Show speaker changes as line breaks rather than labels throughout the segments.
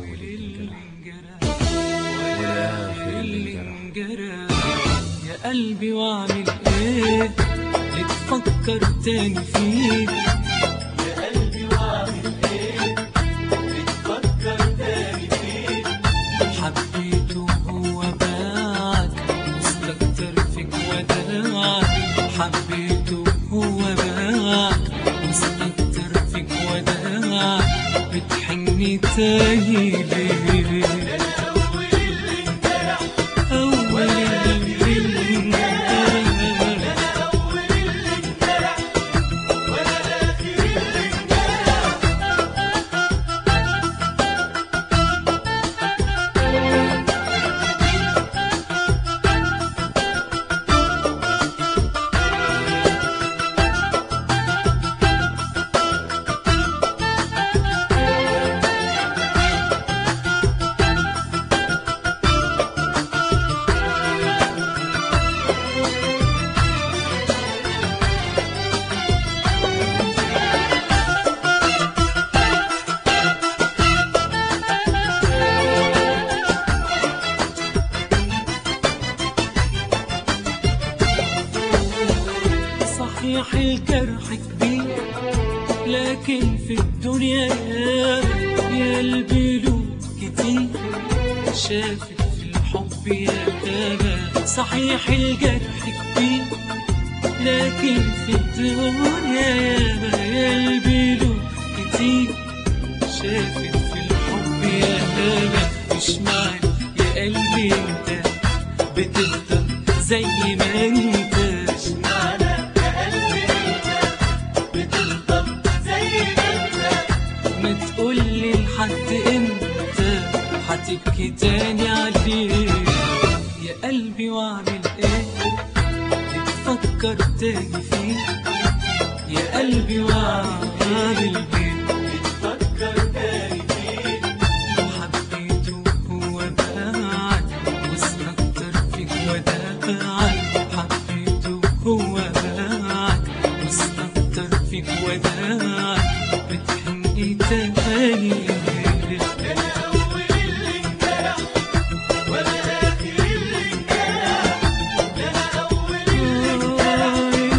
اللي انجرح ولا اللي انجرح يا قلبي واعمل ايه بتفكر تاني فيه
يا قلبي واعمل ايه بتفكر تاني فيه
حبيته هو باعك مستكتر فيك وداعك حبيته هو باعك مستكتر فيك وداعك بتحني تاني ليه
اول اللي انجرح
أول اللي انجرح
اول اللي انجرح وانا الاخر اللي انجرح
صحيح الجرح كبير لكن في الدنيا يا يا قلبي له كتير شافت في الحب يا تابا صحيح الجرح كبير لكن في الدنيا يا يا قلبي له كتير شافت في الحب يا تابا مش معنى يا قلبي انت بتفضل زي ما انت
معنى يا قلبي انت بتفضل زي ما انت
ما تقولي لحد امتى هتبكي تاني عليه يا قلبي واعمل ايه بتفكر تاني فيه يا قلبي واعمل ايه
بتفكر تاني فيه
حبيته هو باعك واستكتر فيك وداعك حبيته هو باعك واستكتر فيك وداعك بتحني تاني
انا اول اللي انجرح وانا الاخر اللي انجرح انا اول اللي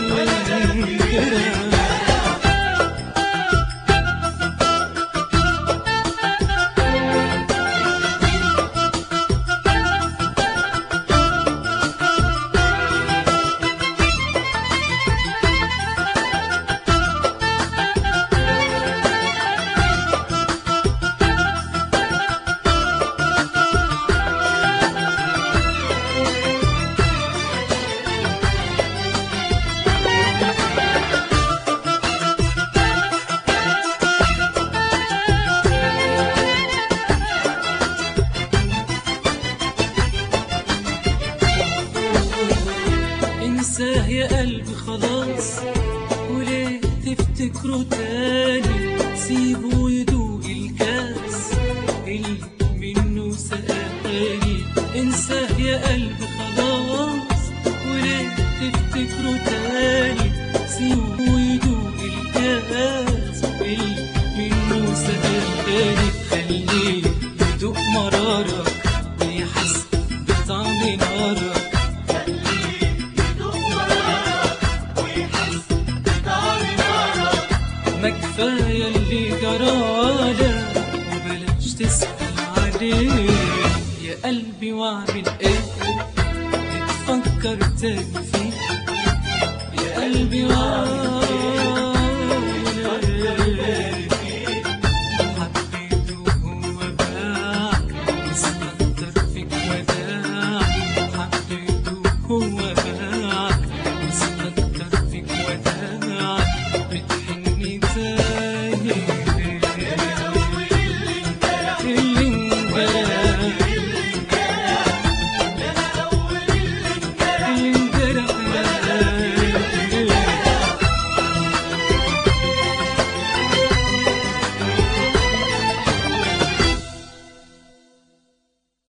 انساه يا قلبي خلاص وليه تفتكره تاني سيبه يدوق الكاس اللي منه سقاني انساه يا قلبي خلاص وليه تفتكره تاني سيبه يدوق الكاس اللي منه سقاني خليه يدوق مرارك ويحس بطعم نارك ما كفاية اللي جراله وبلاش تسأل عليه يا قلبي واعمل ايه بتفكر تاني فيه يا قلبي واعمل ايه حبيته هو باعك واستكتر فيك وداعك حبيته هو باعك واستكتر فيك وداعك بتحني تاني اللي انجرح